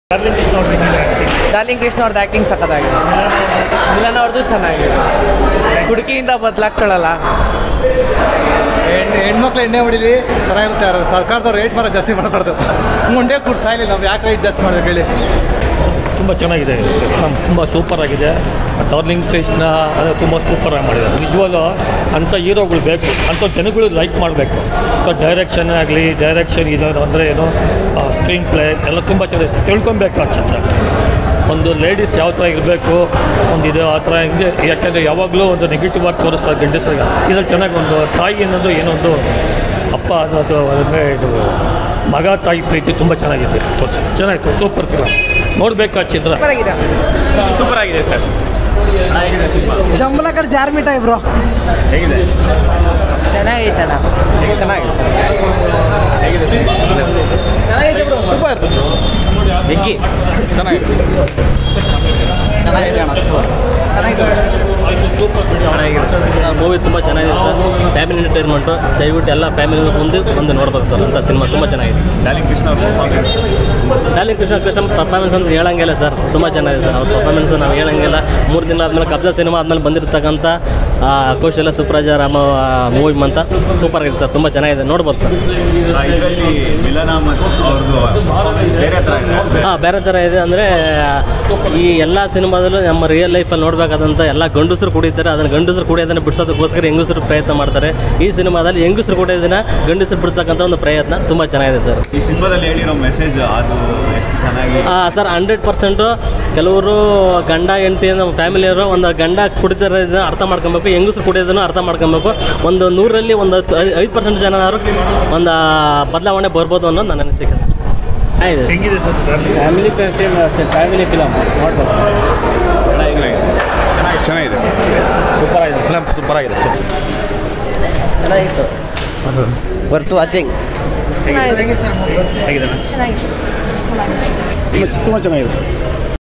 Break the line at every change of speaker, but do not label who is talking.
Darling Krishna ಅವ್ರ acting.
Darling Krishna ಅವ್ರದ್ದು acting ಸಖತ್ತಾಗಿದೆ ಮಿಲನ್ ಅವ್ರದ್ದು ಚೆನ್ನಾಗಿದೆ ಹುಡುಕಿಯಿಂದ ಬದಲಾಗ್ತಾಳಲ್ಲ
ಹೆಣ್ಣು ಹೆಣ್ಮಕ್ಳು ಎಣ್ಣೆ ಹೊಡಿಲಿ ಚೆನ್ನಾಗಿರುತ್ತೆ ಅವ್ರು ಸರ್ಕಾರದವ್ರು ರೇಟ್ ಮಾರ ಜಾಸ್ತಿ ಮಾಡಬಾರ್ದು ಮುಂಡೆ ಕೂಡ ಸಾಯ್ಲಿ ನಾವು ಯಾಕೆ ರೇಟ್ ಜಾಸ್ತಿ ಮಾಡ್ಬೇಕು ಹೇಳಿ
ತುಂಬ ಚೆನ್ನಾಗಿದೆ ನಮ್ಮ ತುಂಬ ಸೂಪರ್ ಆಗಿದೆ ಡಾರ್ಲಿಂಗ್ ಕೃಷ್ಣ ಅದು ತುಂಬ ಸೂಪರಾಗಿ ಮಾಡಿದ್ದಾರೆ ನಿಜವಾಗ್ಲೂ ಅಂಥ ಹೀರೋಗಳು ಬೇಕು ಅಂಥ ಜನಗಳು ಲೈಕ್ ಮಾಡಬೇಕು ಸೊ ಡೈರೆಕ್ಷನ್ ಆಗಲಿ ಡೈರೆಕ್ಷನ್ ಇದು ಅಂದರೆ ಏನು ಸ್ಕ್ರೀನ್ ಪ್ಲೇ ಎಲ್ಲ ತುಂಬ ಚೆನ್ನಾಗಿ ತಿಳ್ಕೊಬೇಕು ಆ ಚಿತ್ರ ಒಂದು ಲೇಡೀಸ್ ಯಾವ ಥರ ಇರಬೇಕು ಒಂದು ಇದು ಆ ಥರ ಹಿಂಗೆ ಯಾಕೆಂದರೆ ಯಾವಾಗಲೂ ಒಂದು ನೆಗೆಟಿವ್ ಆಗಿ ತೋರಿಸ್ತಾರೆ ಗಂಡಸರಿಗೆ ಇದ್ರಲ್ಲಿ ಚೆನ್ನಾಗಿ ಒಂದು ತಾಯಿ ಅನ್ನೋದು ಏನೋ ಒಂದು ಅಪ್ಪ ಅನ್ನೋದು ಅಂದರೆ ಇದು ಮಗ ತಾಯಿ ಪ್ರೀತಿ ತುಂಬ ಚೆನ್ನಾಗಿದೆ ತೋರಿಸಿ ಚೆನ್ನಾಗಿತ್ತು ಸೂಪರ್ ಫಿಲಮ್ ನೋಡಬೇಕು ಆ ಚಿತ್ರ ಸೂಪರ್ ಆಗಿದೆ ಸರ್
ಜಂಬಲ ಕಡೆ ಜಾರ್ಮಿಟ ಇಬ್ರು
ಚೆನ್ನಾಗೈತಣ್ಣ ಚೆನ್ನಾಗಿದೆ
ಚೆನ್ನಾಗಿದೆ ಬ್ರೋ ಸೂಪರ್
ಬೆಂಕಿ
ಚೆನ್ನಾಗಿದೆ
ಚೆನ್ನಾಗಿದೆ ಅಣ್ಣ ಚೆನ್ನಾಗಿದೆ
ಮೂವಿ ತುಂಬ ಚೆನ್ನಾಗಿದೆ ಸರ್ ಫ್ಯಾಮಿಲಿ ಎಂಟರ್ಟೈನ್ಮೆಂಟು ದಯವಿಟ್ಟು ಎಲ್ಲ ಫ್ಯಾಮಿಲಿ ಮುಂದೆ ಬಂದು ನೋಡ್ಬೇಕು ಸರ್ ಅಂತ ಸಿನಿಮಾ ತುಂಬ ಚೆನ್ನಾಗಿದೆ
ಡಾರ್ಲಿಂಗ್ ಕೃಷ್ಣ ಅವ್ರ performance
darling Krishna Krishna performance ಅಂತ ಹೇಳಂಗಿಲ್ಲ ಸರ್ ತುಂಬ ಚೆನ್ನಾಗಿದೆ ಸರ್ ಅವ್ರ ಪರ್ಫಾರ್ಮೆನ್ಸ್ ನಾವು ಹೇಳಂಗಿಲ್ಲ ಮೂರು ದಿನ ಆದಮೇಲೆ ಕಬ್ಜಾ ಸಿನಿಮಾ ಆದಮೇಲೆ ಬಂದಿರತಕ್ಕಂಥ ಆ, ಕೌಶಲ್ಯ ಸುಪ್ರಾಜ ರಾಮ ಮೂವಿ ಅಂತ ಸೂಪರ್ ಆಗಿದೆ ಸರ್ ತುಂಬ ಚೆನ್ನಾಗಿದೆ ನೋಡ್ಬೋದು ಸರ್
ಇದರಲ್ಲಿ ಮಿಲನ ಮತ್ತು ಅವ್ರದ್ದು ಬೇರೆ ಥರ ಇದೆ
ಹಾಂ ಬೇರೆ ಥರ ಇದೆ ಅಂದರೆ ಈ ಎಲ್ಲ ಸಿನಿಮಾದಲ್ಲೂ ನಮ್ಮ ರಿಯಲ್ ಲೈಫಲ್ಲಿ ನೋಡಬೇಕಾದಂಥ ಎಲ್ಲ ಗಂಡಸರು ಕುಡಿತಾರೆ ಅದನ್ನು ಗಂಡಸರು ಕುಡಿಯೋದನ್ನು ಬಿಡಿಸೋದಕ್ಕೋಸ್ಕರ ಹೆಂಗಸರು ಪ್ರಯತ್ನ ಮಾಡ್ತಾರೆ ಈ ಸಿನಿಮಾದಲ್ಲಿ ಹೆಂಗಸರು ಕುಡಿಯೋದನ್ನ ಗಂಡಸರು ಬಿಡಿಸೋಕ್ಕಂಥ ಒಂದು ಪ್ರಯತ್ನ ತುಂಬ ಚೆನ್ನಾಗಿದೆ ಸರ್
ಈ ಸಿನಿಮಾದಲ್ಲಿ ಹೇಳಿರೋ ಮೆಸೇಜ್ ಅದು ಎಷ್ಟು ಚೆನ್ನಾಗಿ
ಸರ್ ಹಂಡ್ರೆಡ್ ಪರ್ಸೆಂಟು ಕೆಲವರು ಗಂಡ ಹೆಂಡತಿ ನಮ್ಮ ಫ್ಯಾಮಿಲಿಯವರು ಒಂದು ಗಂಡ ಕುಡಿದಿರೋದನ್ನ ಅರ್ಥ ಮಾಡ್ಕೊಬೇಕು ಹೆಂಗಸರು ಕುಡಿಯೋದನ್ನು ಅರ್ಥ ಮಾಡ್ಕೊಬೇಕು ಒಂದು ನೂರರಲ್ಲಿ ಒಂದು ಹತ್ತು ಐದು ಪರ್ಸೆಂಟ್ ಜನರು ಒಂದು ಬದಲಾವಣೆ ಬರ್ಬೋದು ಅನ್ನೋದು ನನ್ನ ಅನಿಸಿಕೆ
ಹೆಂಗಿದೆ sir darling
family family film ನೋಡ್ಬೋದು
ಚೆನ್ನಾಗಿದೆ
ಸೂಪರ್ ಆಗಿದೆ ಫಿಲಮ್ ಸೂಪರ್ ಆಗಿದೆ ಸೂಪರ್
ಚೆನ್ನಾಗಿತ್ತು ವರ್ತು ವಾಚಿಂಗ್
ಹೇಗಿದೆ
ಚೆನ್ನಾಗಿದೆ ಚೆನ್ನಾಗಿದೆ
ತುಂಬ ಚೆನ್ನಾಗಿದೆ